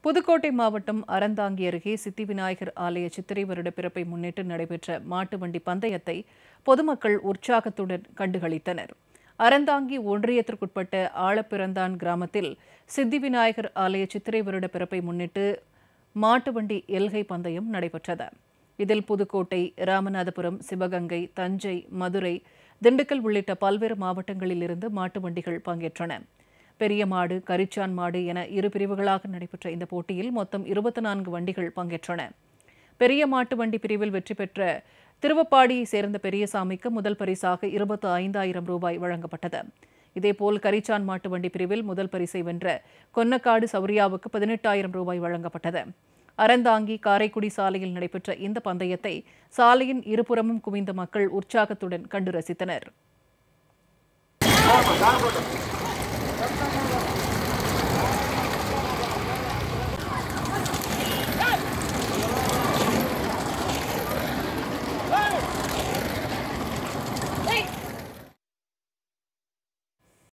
புதுக்கோட்டை மாவட்டம் அறந்தாங்கி அருகே சித்தி விநாயகர் ஆலய சித்திரை வருட பிறப்பை முன்னிட்டு நடைபெற்ற மாட்டு வண்டி பந்தயத்தை பொதுமக்கள் உற்சாகத்துடன் கண்டுகளித்தனர் அறந்தாங்கி ஒன்றியத்திற்குட்பட்ட ஆழப்பிறந்தான் கிராமத்தில் சித்தி விநாயகர் ஆலய சித்திரை வருட பிறப்பை முன்னிட்டு மாட்டு வண்டி எல்கை பந்தயம் நடைபெற்றது இதில் புதுக்கோட்டை ராமநாதபுரம் சிவகங்கை தஞ்சை மதுரை திண்டுக்கல் உள்ளிட்ட பல்வேறு மாவட்டங்களில் இருந்து மாட்டு வண்டிகள் பங்கேற்றன பெரிய மாடு கரிச்சான் மாடு என இரு பிரிவுகளாக நடைபெற்ற இந்த போட்டியில் மொத்தம் இருபத்தி நான்கு வண்டிகள் பங்கேற்றன பெரிய மாட்டு வண்டி பிரிவில் வெற்றி பெற்ற திருவப்பாடியை சேர்ந்த பெரியசாமிக்கு முதல் பரிசாக இருபத்து ஐந்தாயிரம் ரூபாய் வழங்கப்பட்டது இதேபோல் கரிச்சான் மாட்டு வண்டி பிரிவில் முதல் பரிசை வென்ற கொன்னக்காடு சௌரியாவுக்கு பதினெட்டாயிரம் ரூபாய் வழங்கப்பட்டது அறந்தாங்கி காரைக்குடி சாலையில் நடைபெற்ற இந்த பந்தயத்தை சாலையின் இருபுறமும் குவிந்த மக்கள் உற்சாகத்துடன் கண்டு ரசித்தனர்